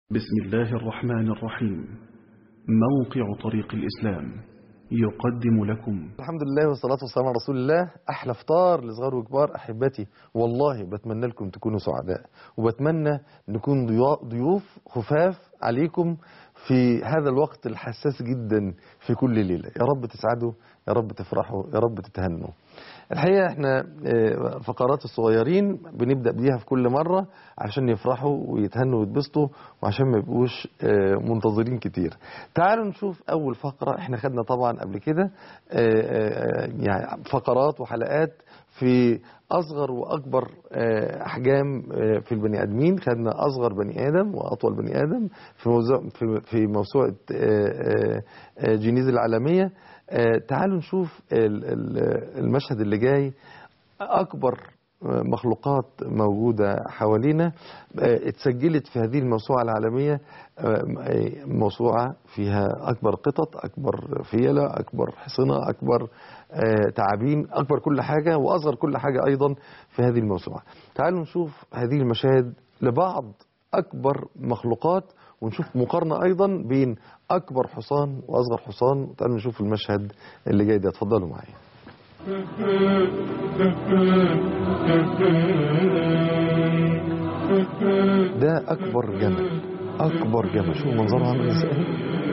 بسم الله الرحمن الرحيم موقع طريق الإسلام يقدم لكم الحمد لله والصلاة والسلام على رسول الله أحلى فطار لصغار وكبار أحبتي والله بتمنى لكم تكونوا سعداء وبتمنى نكون ضيا- ضيوف خفاف عليكم في هذا الوقت الحساس جدا في كل ليلة يا رب تسعدوا يا رب تفرحوا يا رب تتهنوا الحقيقة احنا آه، فقرات الصغيرين بنبدأ بيها في كل مرة عشان يفرحوا ويتهنوا ويتبسطوا وعشان ما يبقوش آه، منتظرين كتير تعالوا نشوف أول فقرة احنا خدنا طبعا قبل كده آه، آه، يعني فقرات وحلقات في أصغر وأكبر آه، أحجام آه، في البني آدمين خدنا أصغر بني آدم وأطول بني آدم في موضوع في في موسوعة آه، آه، آه، جينيز العالمية آه، تعالوا نشوف ال- ال- المشهد اللي جاي أكبر آه، مخلوقات موجودة حوالينا آه، اتسجلت في هذه الموسوعة العالمية آه، موسوعة فيها أكبر قطط أكبر فيلة أكبر حصنة أكبر آه، تعابين أكبر كل حاجة وأصغر كل حاجة أيضا في هذه الموسوعة تعالوا نشوف هذه المشاهد لبعض أكبر مخلوقات ونشوف مقارنة أيضا بين أكبر حصان وأصغر حصان تعالوا نشوف المشهد اللي جاي ده اتفضلوا معايا ده أكبر جمل أكبر جمل شوفوا منظره عامل إزاي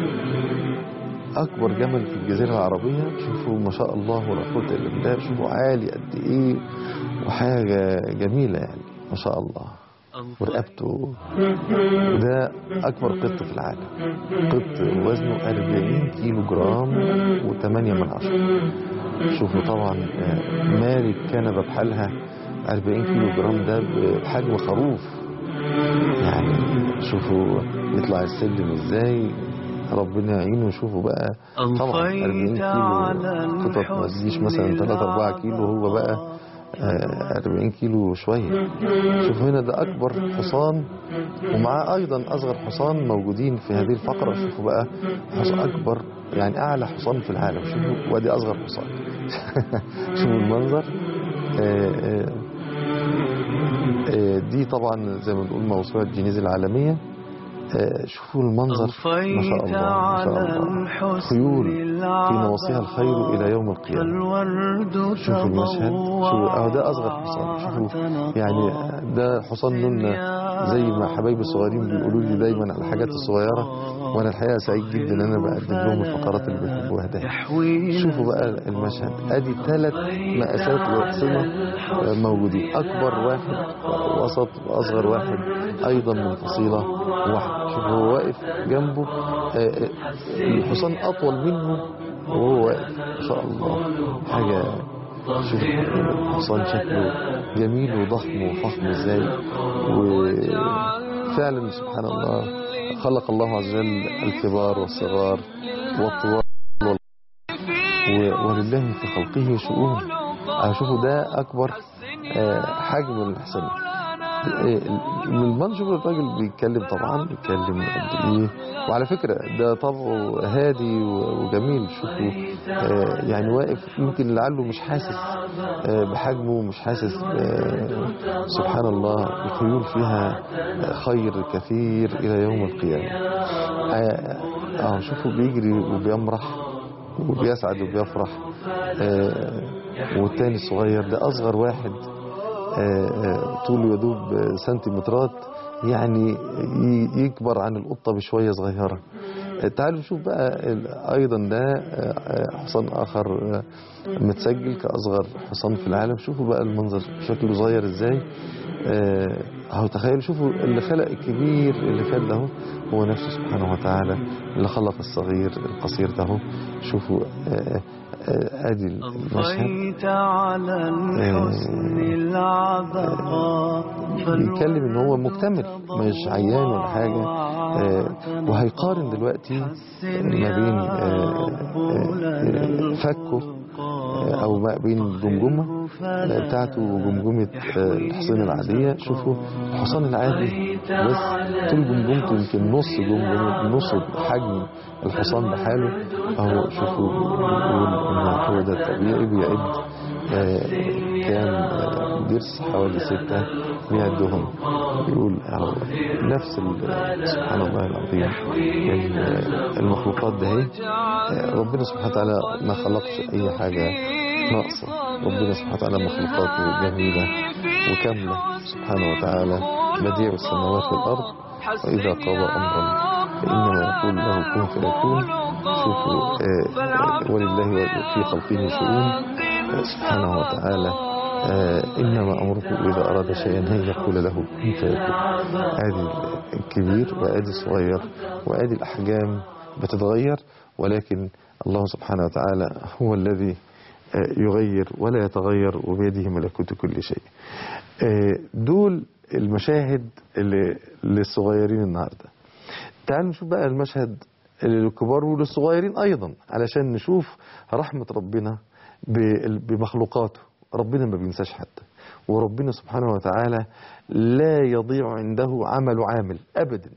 أكبر جمل في الجزيرة العربية شوفوا ما شاء الله ولا قوة إلا بالله شوفوا عالي قد إيه وحاجة جميلة يعني ما شاء الله ورقبته ده أكبر قط في العالم قط وزنه 40 كيلو جرام و8 من عشرة شوفوا طبعا آه، مالي الكنبة بحالها 40 كيلو جرام ده بحجم خروف يعني شوفوا يطلع السلم ازاي ربنا يعينه شوفوا بقى طبعا 40 كيلو قطط ما تجيش مثلا 3 4 كيلو هو بقى آه، 40 كيلو شوية شوفوا هنا ده أكبر حصان ومعاه أيضا أصغر حصان موجودين في هذه الفقرة شوفوا بقى حصان أكبر يعني أعلى حصان في العالم شوفوا وادي أصغر حصان شوفوا المنظر آه، آه، آه، دي طبعا زي ما بنقول موسوعة جينيز العالمية آه، شوفوا المنظر ما شاء الله ما شاء الله خيول في نواصيها الخير إلى يوم القيامة شوفوا المشهد شوفوا اهو ده اصغر حصان شوفوا يعني ده حصان نونا زي ما حبايبي الصغيرين بيقولوا لي دايما على الحاجات الصغيره وانا الحقيقه سعيد جدا ان انا بقدم لهم الفقرات اللي بيحبوها ده شوفوا بقى المشهد ادي ثلاث مقاسات واقسمه آه، موجودين اكبر واحد وسط واصغر واحد ايضا من فصيله واحده شوفوا هو واقف جنبه آه، آه، الحصان اطول منه وهو واقف ما شاء الله حاجه شوف الحصان شكله جميل وضخم وفخم ازاي وفعلا سبحان الله خلق الله عز وجل الكبار والصغار والطوال وال- و- ولله في خلقه شؤون شوفوا ده اكبر آه، حجم الحصان من المنشور الراجل بيتكلم طبعا بيتكلم قد ايه وعلى فكره ده طبعه هادي و- وجميل شوفوا آه، يعني واقف يمكن لعله مش حاسس آه، بحجمه مش حاسس آه، سبحان الله الخيول فيها خير كثير الى يوم القيامه اه آه، شوفوا بيجري وبيمرح وبيسعد وبيفرح آه، والتاني الصغير ده اصغر واحد آه، آه، طوله يدوب آه، سنتيمترات يعني ي- يكبر عن القطة بشوية صغيرة آه، تعالوا نشوف بقى ال- أيضا ده آه، آه، حصان آخر آه، متسجل كأصغر حصان في العالم شوفوا بقى المنظر شكله صغير إزاي آه، اهو تخيلوا شوفوا اللي خلق الكبير اللي فات ده هو هو نفسه سبحانه وتعالى اللي خلق الصغير القصير ده هو شوفوا آه، آه، ادي المشهد أضفيت على الحسن العذراء بيتكلم ان هو مكتمل مش عيان ولا حاجه آه، وهيقارن دلوقتي ما بين آه، آه، فكه آه، او ما بين الجمجمه آه، بتاعته وجمجمه آه، الحصان العاديه شوفوا الحصان العادي بس طول جمجمته يمكن نص جمجمه نص حجم الحصان بحاله اهو شوفوا بيقول ان هو ده الطبيعي بيعد آه، كام آه، ضرس حوالي ستة بيعدهم يقول أهو نفس ال- سبحان الله العظيم ال- المخلوقات ده هي آه، ربنا سبحانه وتعالى ما خلقش أي حاجة ناقصة ربنا سبحانه وتعالى مخلوقاته جميلة وكاملة سبحانه وتعالى بديع السماوات والأرض وإذا قضى أمرا فإنما يقول له كن فيكون شوفوا آه، آه، ولله في خلقه شؤون آه، سبحانه وتعالى آه، إنما أمره إذا أراد شيئا أن يقول له كن فيكون آدي الكبير وآدي الصغير وآدي الأحجام بتتغير ولكن الله سبحانه وتعالى هو الذي آه، يغير ولا يتغير وبيده ملكوت كل شيء آه، دول المشاهد اللي للصغيرين النهارده تعالوا نشوف بقى المشهد للكبار وللصغيرين ايضا علشان نشوف رحمة ربنا ب- بمخلوقاته ربنا ما بينساش حد وربنا سبحانه وتعالى لا يضيع عنده عمل عامل ابدا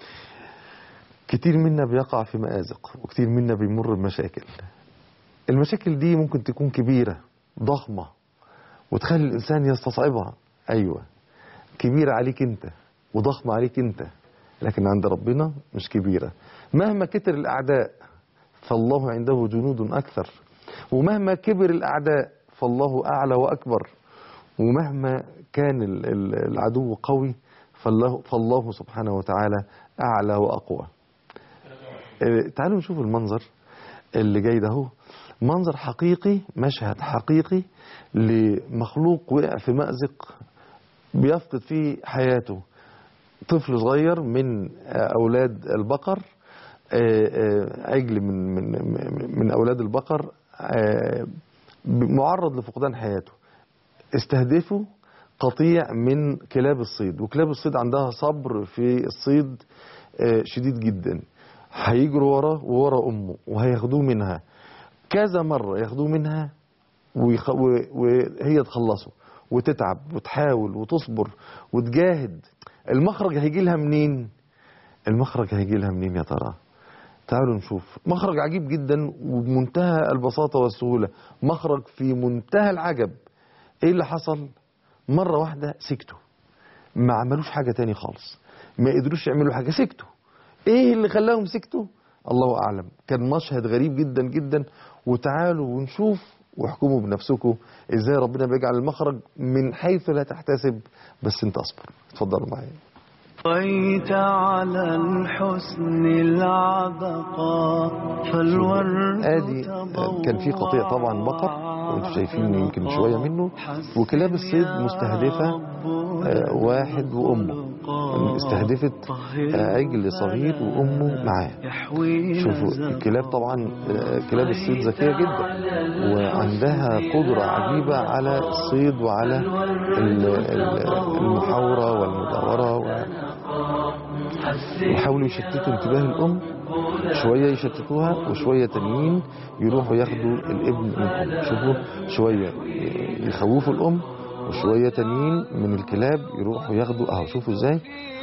كتير منا بيقع في مآزق وكتير منا بيمر بمشاكل المشاكل دي ممكن تكون كبيرة ضخمة وتخلي الإنسان يستصعبها أيوة كبيرة عليك أنت وضخمة عليك أنت لكن عند ربنا مش كبيرة مهما كتر الأعداء فالله عنده جنود أكثر ومهما كبر الأعداء فالله أعلى وأكبر ومهما كان ال- ال- العدو قوي فالله, فالله سبحانه وتعالى أعلى وأقوى آه، تعالوا نشوف المنظر اللي جاي ده هو منظر حقيقي مشهد حقيقي لمخلوق وقع في مأزق بيفقد فيه حياته طفل صغير من آه، أولاد البقر آه، آه، عجل من من من أولاد البقر آه، معرض لفقدان حياته استهدفوا قطيع من كلاب الصيد وكلاب الصيد عندها صبر في الصيد آه، شديد جدا هيجروا وراه وورا امه وهياخدوه منها كذا مره ياخدوه منها ويخ... و... وهي تخلصه وتتعب وتحاول وتصبر وتجاهد المخرج هيجي لها منين المخرج هيجي لها منين يا ترى تعالوا نشوف مخرج عجيب جدا وبمنتهى البساطة والسهولة مخرج في منتهى العجب ايه اللي حصل مرة واحدة سكتوا ما عملوش حاجة تاني خالص ما قدروش يعملوا حاجة سكتوا ايه اللي خلاهم سكتوا الله اعلم كان مشهد غريب جدا جدا وتعالوا ونشوف واحكموا بنفسكم ازاي ربنا بيجعل المخرج من حيث لا تحتسب بس انت اصبر اتفضلوا معايا طيت على الحسن العبقى فالورد ادي كان في قطيع طبعا بقر وانتم شايفين يمكن شويه منه وكلاب الصيد مستهدفه آه، واحد وامه استهدفت آه، عجل صغير وامه معاه شوفوا الكلاب طبعا آه، كلاب الصيد ذكيه جدا وعندها قدره عجيبه على الصيد وعلى ال- ال- المحاوره والمداوره و- وحاولوا يشتتوا انتباه الام شويه يشتتوها وشويه تانيين يروحوا ياخدوا الابن منهم شوفوا شويه يخوفوا الام وشويه تانيين من الكلاب يروحوا ياخدوا اهو شوفوا ازاي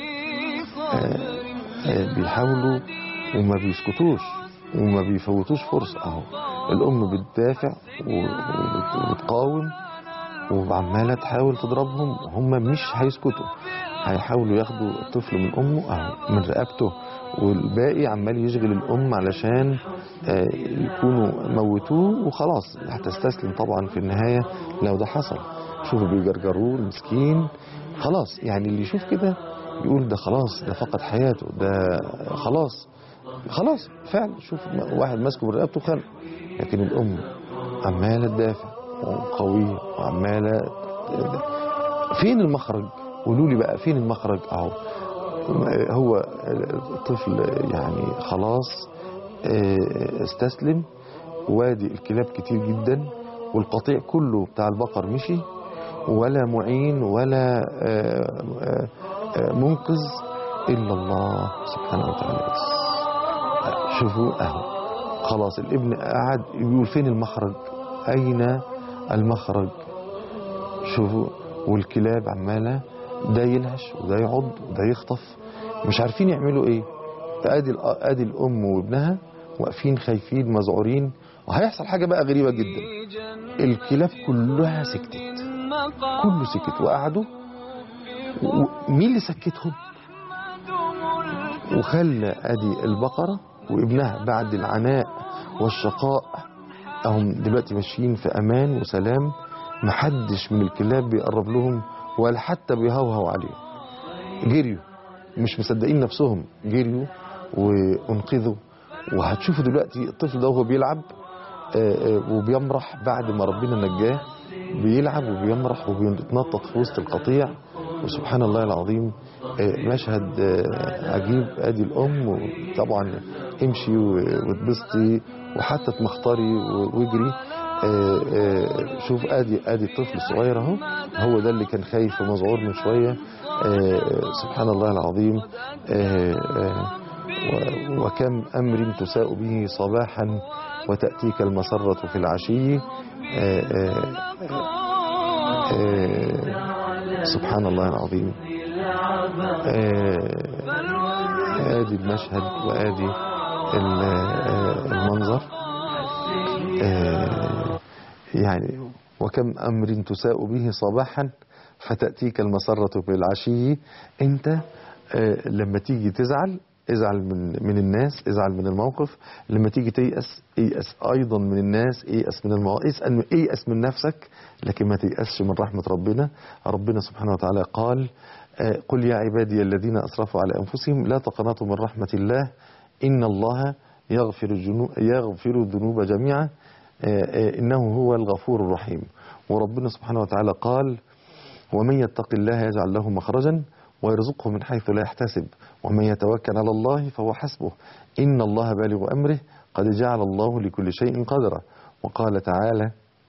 آه، آه، بيحاولوا وما بيسكتوش وما بيفوتوش فرصه اهو الام بتدافع و- وبت- وبتقاوم وعماله تحاول تضربهم هم مش هيسكتوا هيحاولوا ياخدوا الطفل من امه اهو من رقبته والباقي عمال يشغل الام علشان آه، يكونوا موتوه وخلاص هتستسلم طبعا في النهايه لو ده حصل شوفوا بيجرجروه المسكين خلاص يعني اللي يشوف كده يقول ده خلاص ده فقد حياته ده خلاص خلاص فعلا شوف واحد ماسكه برقبته خلق لكن الام عماله تدافع وقويه وعماله فين المخرج قولوا لي بقى فين المخرج اهو هو الطفل يعني خلاص آه، استسلم وادي الكلاب كتير جدا والقطيع كله بتاع البقر مشي ولا معين ولا آه، آه، آه، منقذ الا الله سبحانه وتعالى بس شوفوا اهو خلاص الابن قعد يقول فين المخرج اين المخرج شوفوا والكلاب عماله ده يلهش وده يعض وده يخطف مش عارفين يعملوا ايه ادي الأ- ادي الام وابنها واقفين خايفين مذعورين وهيحصل حاجه بقى غريبه جدا الكلاب كلها سكتت كله سكت وقعدوا ومين اللي سكتهم وخلى ادي البقرة وابنها بعد العناء والشقاء هم دلوقتي ماشيين في امان وسلام محدش من الكلاب بيقرب لهم ولا حتى بيهوهو عليهم جريوا مش مصدقين نفسهم جريوا وانقذوا وهتشوفوا دلوقتي الطفل ده وهو بيلعب آه، آه، وبيمرح بعد ما ربنا نجاه بيلعب وبيمرح وبيتنطط في وسط القطيع وسبحان الله العظيم آه، مشهد آه، عجيب ادي الام وطبعا امشي و- واتبسطي وحتى تمختري و- واجري آه، آه، شوف ادي ادي الطفل الصغير اهو هو ده اللي كان خايف ومذعور من شويه آه، آه، سبحان الله العظيم آه، آه، و- وكم امر تساء به صباحا وتاتيك المسره في العشي آه، آه، آه، سبحان الله العظيم آه، ادي المشهد وادي ال- آه، المنظر آه، يعني وكم امر تساء به صباحا فتاتيك المسره في العشي انت آه، لما تيجي تزعل ازعل من من الناس ازعل من الموقف لما تيجي تيأس ايأس ايضا من الناس ايأس من المواقف اسأل ايأس من نفسك لكن ما تيأسش من رحمة ربنا ربنا سبحانه وتعالى قال آه، قل يا عبادي الذين اسرفوا على انفسهم لا تقنطوا من رحمة الله ان الله يغفر الجنوب يغفر الذنوب جميعا آه، آه، انه هو الغفور الرحيم وربنا سبحانه وتعالى قال ومن يتق الله يجعل له مخرجا ويرزقه من حيث لا يحتسب ومن يتوكل على الله فهو حسبه إن الله بالغ أمره قد جعل الله لكل شيء قدرا وقال تعالى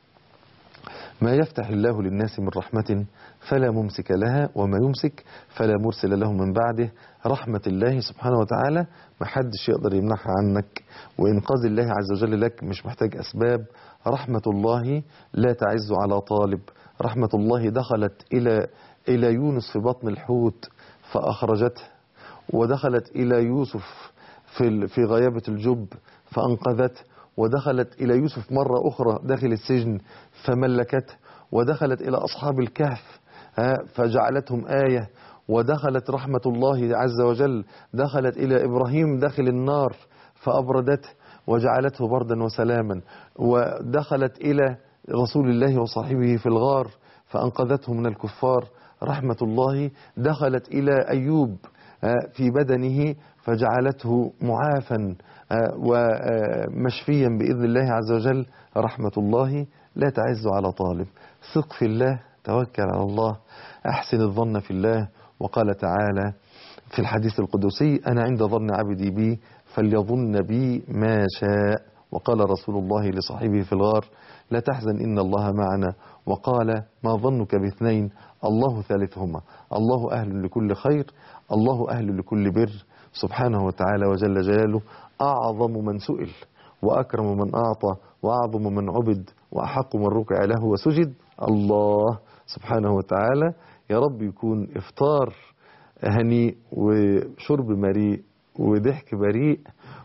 ما يفتح الله للناس من رحمة فلا ممسك لها وما يمسك فلا مرسل له من بعده رحمة الله سبحانه وتعالى ما حدش يقدر يمنعها عنك وإنقاذ الله عز وجل لك مش محتاج أسباب رحمة الله لا تعز على طالب رحمة الله دخلت إلى إلى يونس في بطن الحوت فأخرجته ودخلت إلى يوسف في ال- في غيابة الجب فأنقذته ودخلت إلى يوسف مرة أخرى داخل السجن فملكته ودخلت إلى أصحاب الكهف ها، فجعلتهم آية ودخلت رحمة الله عز وجل دخلت إلى إبراهيم داخل النار فأبردته وجعلته بردا وسلاما ودخلت إلى رسول الله وصاحبه في الغار فأنقذته من الكفار رحمة الله دخلت إلى أيوب آه، في بدنه فجعلته معافا آه، ومشفيا بإذن الله عز وجل رحمة الله لا تعز على طالب ثق في الله توكل على الله أحسن الظن في الله وقال تعالى في الحديث القدسي أنا عند ظن عبدي بي فليظن بي ما شاء وقال رسول الله لصاحبه في الغار لا تحزن إن الله معنا وقال ما ظنك باثنين الله ثالثهما الله أهل لكل خير الله أهل لكل بر سبحانه وتعالى وجل جلاله أعظم من سئل وأكرم من أعطى وأعظم من عبد وأحق من ركع له وسجد الله سبحانه وتعالى يا رب يكون إفطار هنيء وشرب مريء وضحك بريء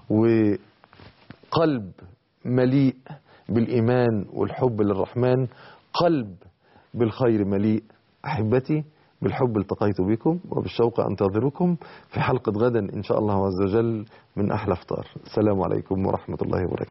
وقلب مليء بالإيمان والحب للرحمن قلب بالخير مليء أحبتي بالحب التقيت بكم وبالشوق أنتظركم في حلقة غدا إن شاء الله عز وجل من أحلى فطار السلام عليكم ورحمة الله وبركاته